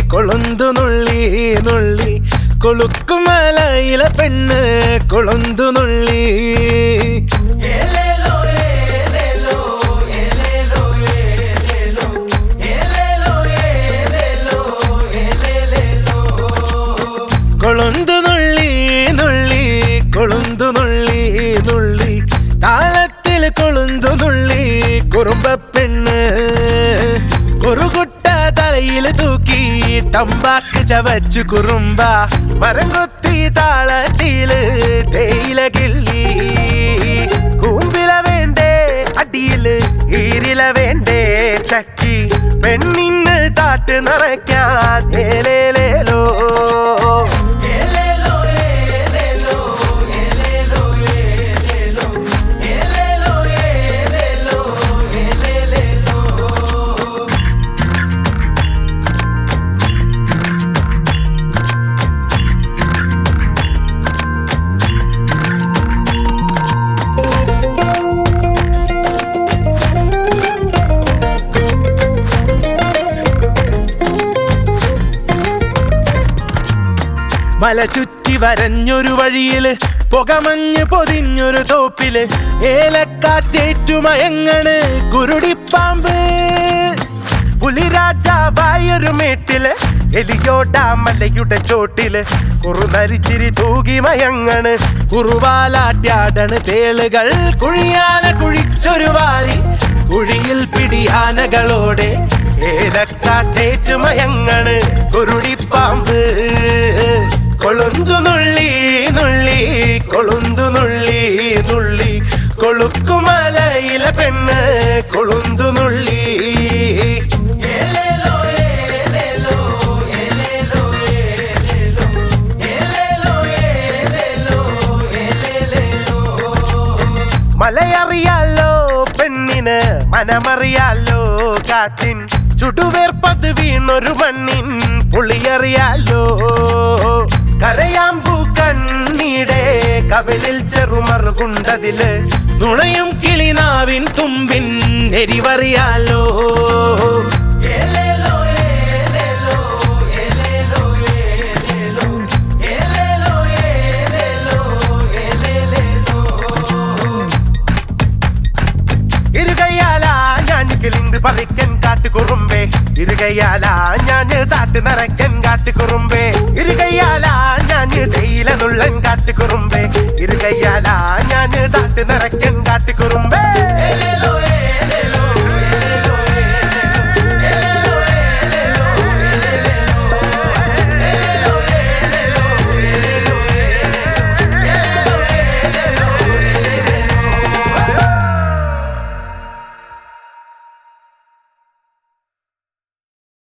കൊളുന്തു നുള്ളി നുള്ളി കൊളുക്കുമലയിലെ പെണ്ണ് കൊളുന്തു നുള്ളി കൊളുന്തു നുള്ളി നുള്ളി കൊളുന്തു നുള്ളി നുള്ളി താളത്തിൽ കൊളുന്തു നുള്ളി കുറുമ്പ പെണ്ണ് കുറുകുട്ട തലയിൽ തൂക്കി തമ്പാക്ക് ചവച്ചു കുറുമ്പ മരം കൊത്തി താളത്തില് തേയില കിള്ളി കൂമ്പില വേണ്ടേ അടിയില് ഈരില വേണ്ടേ ചക്കി പെണ്ണിന് താട്ട് നിറയ്ക്കാൻ ഏലേലേലോ മല ചുറ്റി വരഞ്ഞൊരു വഴിയില് പുകമഞ്ഞ് പൊതിഞ്ഞൊരു തോപ്പില് ഏലക്കാറ്റേറ്റുമയങ്ങണ് കുരുടിപ്പാമ്പ് പുലിരാജാവായൊരു മേട്ടില് എലിയോടാ മലയുടെ ചോട്ടില് കുറുനരിച്ചിരി തൂകി മയങ്ങണ് കുറുവാലാട്യാടണ് തേളുകൾ കുഴിയാന കുഴിച്ചൊരു വാരി കുഴിയിൽ പിടിയാനകളോടെ ഏലക്കാറ്റേറ്റു മയങ്ങണ് കുരുടിപ്പാമ്പ് കൊളുന്തു നുള്ളി നുള്ളി കൊളുന്തു നുള്ളി നുള്ളി കൊളുക്കുമലയിലെ പെണ്ണ് കൊളുന്തു നുള്ളി മലയറിയാലോ പെണ്ണിന് മനമറിയാലോ കാറ്റിൻ ചുടുവേർപ്പത് വീണൊരു മണ്ണിൻ പുളിയറിയാലോ കരയാമ്പൂ കണ്ണീടെ കവിളിൽ ചെറുമറുകുണ്ടതില് നുണയും കിളിനാവിൻ തുമ്പിൻ എരിവറിയാലോ ഇരുകയ്യാലാ ഞാൻ കിളിന്ത് പറിക്കൻ കാട്ടുകുറുമ്പേ ഇരുകയ്യാലാ ഞാൻ താട്ട് നിറയ്ക്കൻ കാട്ടുകുറുമ്പേ ഇരുകയ്യാലാ ഞാൻ തേയില നുള്ളൻ കാട്ടുകുറുമ്പേ ഇരുകയ്യാലാ ഞാൻ താട്ട് നിറയ്ക്കൻ കാട്ടുകുറുമ്പേ